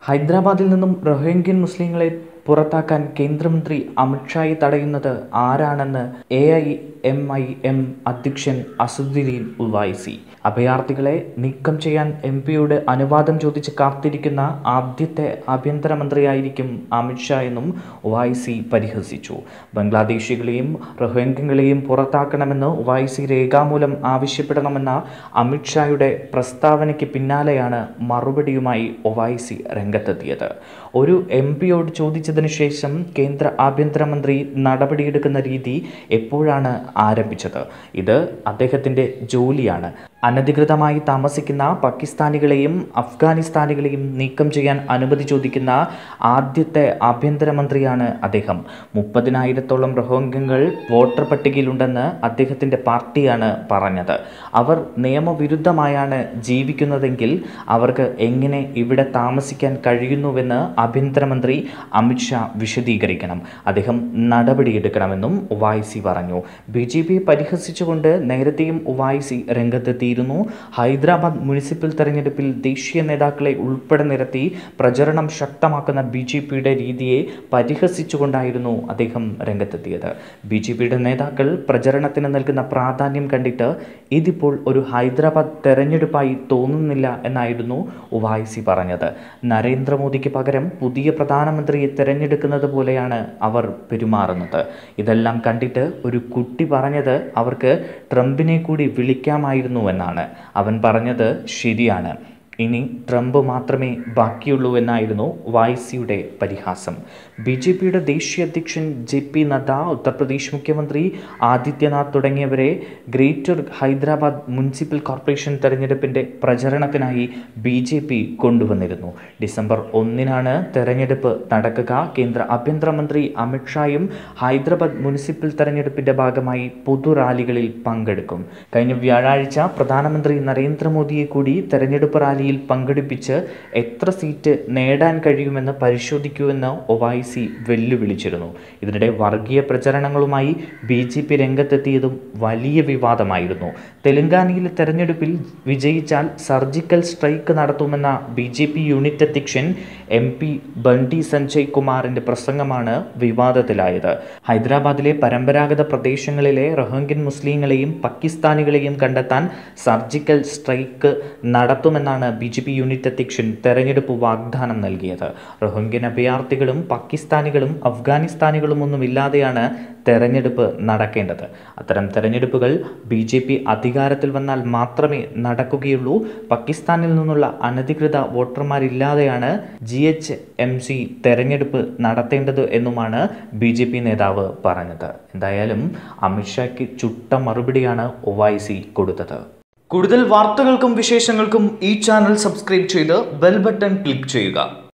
ഹൈദരാബാദിൽ നിന്നും റോഹിംഗ്യൻ മുസ്ലിങ്ങളെ പുറത്താക്കാൻ കേന്ദ്രമന്ത്രി അമിത്ഷായെ തടയുന്നത് ആരാണെന്ന് A I M I M അധ്യക്ഷൻ അസുദ്ദീൻ ഉവൈസി അഭയാർത്ഥികളെ നീക്കം ചെയ്യാൻ എം പിയോട് അനുവാദം ചോദിച്ച് കാത്തിരിക്കുന്ന ആദ്യത്തെ ആഭ്യന്തരമന്ത്രിയായിരിക്കും അമിത്ഷാ എന്നും ഉവൈസി പരിഹസിച്ചു ബംഗ്ലാദേശികളെയും റോഹിംഗ്യങ്ങളെയും പുറത്താക്കണമെന്ന് ഉവൈസി രേഖാമൂലം ആവശ്യപ്പെടണമെന്ന അമിത്ഷായുടെ പ്രസ്താവനയ്ക്ക് പിന്നാലെയാണ് മറുപടിയുമായി ഒവൈസി രംഗത്തെത്തിയത് ഒരു എം പിയോട് ചോദിച്ചതിന് ശേഷം കേന്ദ്ര ആഭ്യന്തരമന്ത്രി നടപടിയെടുക്കുന്ന രീതി എപ്പോഴാണ് ആരംഭിച്ചത് ഇത് അദ്ദേഹത്തിൻ്റെ ജോലിയാണ് അനധികൃതമായി താമസിക്കുന്ന പാകിസ്ഥാനികളെയും അഫ്ഗാനിസ്ഥാനികളെയും നീക്കം ചെയ്യാൻ അനുമതി ചോദിക്കുന്ന ആദ്യത്തെ ആഭ്യന്തരമന്ത്രിയാണ് അദ്ദേഹം മുപ്പതിനായിരത്തോളം റോഹിംഗ്യങ്ങൾ വോട്ടർ പട്ടികയിലുണ്ടെന്ന് അദ്ദേഹത്തിൻ്റെ പാർട്ടിയാണ് പറഞ്ഞത് അവർ നിയമവിരുദ്ധമായാണ് ജീവിക്കുന്നതെങ്കിൽ അവർക്ക് എങ്ങനെ ഇവിടെ താമസിക്കാൻ കഴിയുന്നുവെന്ന് ആഭ്യന്തരമന്ത്രി അമിത്ഷാ വിശദീകരിക്കണം അദ്ദേഹം നടപടിയെടുക്കണമെന്നും ഉവായ്സി പറഞ്ഞു ബി ജെ പിയെ പരിഹസിച്ചുകൊണ്ട് നേരത്തെയും ഉവായ്സി രംഗത്തെത്തിയിരുന്നു ഹൈദരാബാദ് മുനിസിപ്പൽ തെരഞ്ഞെടുപ്പിൽ ദേശീയ നേതാക്കളെ ഉൾപ്പെടെ നിരത്തി പ്രചരണം ശക്തമാക്കുന്ന ബി ജെ പിയുടെ രീതിയെ പരിഹസിച്ചുകൊണ്ടായിരുന്നു അദ്ദേഹം രംഗത്തെത്തിയത് ബി ജെ പിയുടെ നേതാക്കൾ പ്രചരണത്തിന് നൽകുന്ന പ്രാധാന്യം കണ്ടിട്ട് ഇതിപ്പോൾ ഒരു ഹൈദരാബാദ് തെരഞ്ഞെടുപ്പായി തോന്നുന്നില്ല എന്നായിരുന്നു ഉവായ്സി പറഞ്ഞത് നരേന്ദ്രമോദിക്ക് പകരം പുതിയ പ്രധാനമന്ത്രിയെ തിരഞ്ഞെടുക്കുന്നത് പോലെയാണ് അവർ പെരുമാറുന്നത് ഇതെല്ലാം കണ്ടിട്ട് ഒരു കുട്ടി പറഞ്ഞത് അവർക്ക് ട്രംപിനെ കൂടി വിളിക്കാമായിരുന്നു എന്നാണ് അവൻ പറഞ്ഞത് ശരിയാണ് ഇനി ട്രംപ് മാത്രമേ ബാക്കിയുള്ളൂ എന്നായിരുന്നു വായ്സിയുടെ പരിഹാസം ബി ജെ പിയുടെ ദേശീയ അധ്യക്ഷൻ ജെ പി നദ്ദ ഉത്തർപ്രദേശ് മുഖ്യമന്ത്രി ആദിത്യനാഥ് തുടങ്ങിയവരെ ഗ്രേറ്റർ ഹൈദരാബാദ് മുനിസിപ്പൽ കോർപ്പറേഷൻ തെരഞ്ഞെടുപ്പിൻ്റെ പ്രചരണത്തിനായി ബി ജെ പി കൊണ്ടുവന്നിരുന്നു ഡിസംബർ ഒന്നിനാണ് തെരഞ്ഞെടുപ്പ് നടക്കുക കേന്ദ്ര ആഭ്യന്തരമന്ത്രി അമിത്ഷായും ഹൈദരാബാദ് മുനിസിപ്പൽ തെരഞ്ഞെടുപ്പിൻ്റെ ഭാഗമായി പൊതു റാലികളിൽ പങ്കെടുക്കും കഴിഞ്ഞ വ്യാഴാഴ്ച പ്രധാനമന്ത്രി നരേന്ദ്രമോദിയെ കൂടി തെരഞ്ഞെടുപ്പ് റാലിയിൽ പങ്കെടുപ്പിച്ച് എത്ര സീറ്റ് നേടാൻ കഴിയുമെന്ന് പരിശോധിക്കുമെന്ന് ഒവൈസി വെല്ലുവിളിച്ചിരുന്നു ഇതിനിടെ വർഗീയ പ്രചരണങ്ങളുമായി ബി ജെ പി രംഗത്തെത്തിയതും വലിയ വിവാദമായിരുന്നു തെലങ്കാനയിലെ തെരഞ്ഞെടുപ്പിൽ വിജയിച്ചാൽ സർജിക്കൽ സ്ട്രൈക്ക് നടത്തുമെന്ന ബി ജെ പി യൂണിറ്റ് അധ്യക്ഷൻ എം പി ബണ്ടി സഞ്ജയ് കുമാറിൻ്റെ പ്രസംഗമാണ് വിവാദത്തിലായത് ഹൈദരാബാദിലെ പരമ്പരാഗത പ്രദേശങ്ങളിലെ റോഹിംഗ്യൻ മുസ്ലിങ്ങളെയും പാകിസ്ഥാനികളെയും കണ്ടെത്താൻ സർജിക്കൽ സ്ട്രൈക്ക് നടത്തുമെന്നാണ് ബി ജെ പി യൂണിറ്റ് അധ്യക്ഷൻ തെരഞ്ഞെടുപ്പ് വാഗ്ദാനം നൽകിയത് റോഹിംഗ്യൻ അഭയാർത്ഥികളും പാകിസ്ഥാനികളും അഫ്ഗാനിസ്ഥാനികളും ഒന്നും ഇല്ലാതെയാണ് തെരഞ്ഞെടുപ്പ് നടക്കേണ്ടത് അത്തരം തെരഞ്ഞെടുപ്പുകൾ ബി ജെ പി അധികാരത്തിൽ വന്നാൽ മാത്രമേ നടക്കുകയുള്ളൂ പാകിസ്ഥാനിൽ നിന്നുള്ള അനധികൃത വോട്ടർമാരില്ലാതെയാണ് ജി എച്ച് എം സി തെരഞ്ഞെടുപ്പ് നടത്തേണ്ടത് എന്നുമാണ് ബി ജെ പി നേതാവ് പറഞ്ഞത് എന്തായാലും അമിത്ഷായ്ക്ക് ചുട്ട മറുപടിയാണ് ഒവൈസി കൊടുത്തത് കൂടുതൽ വാർത്തകൾക്കും വിശേഷങ്ങൾക്കും ഈ ചാനൽ സബ്സ്ക്രൈബ് ചെയ്ത് ബെൽ ബട്ടൺ ക്ലിക്ക് ചെയ്യുക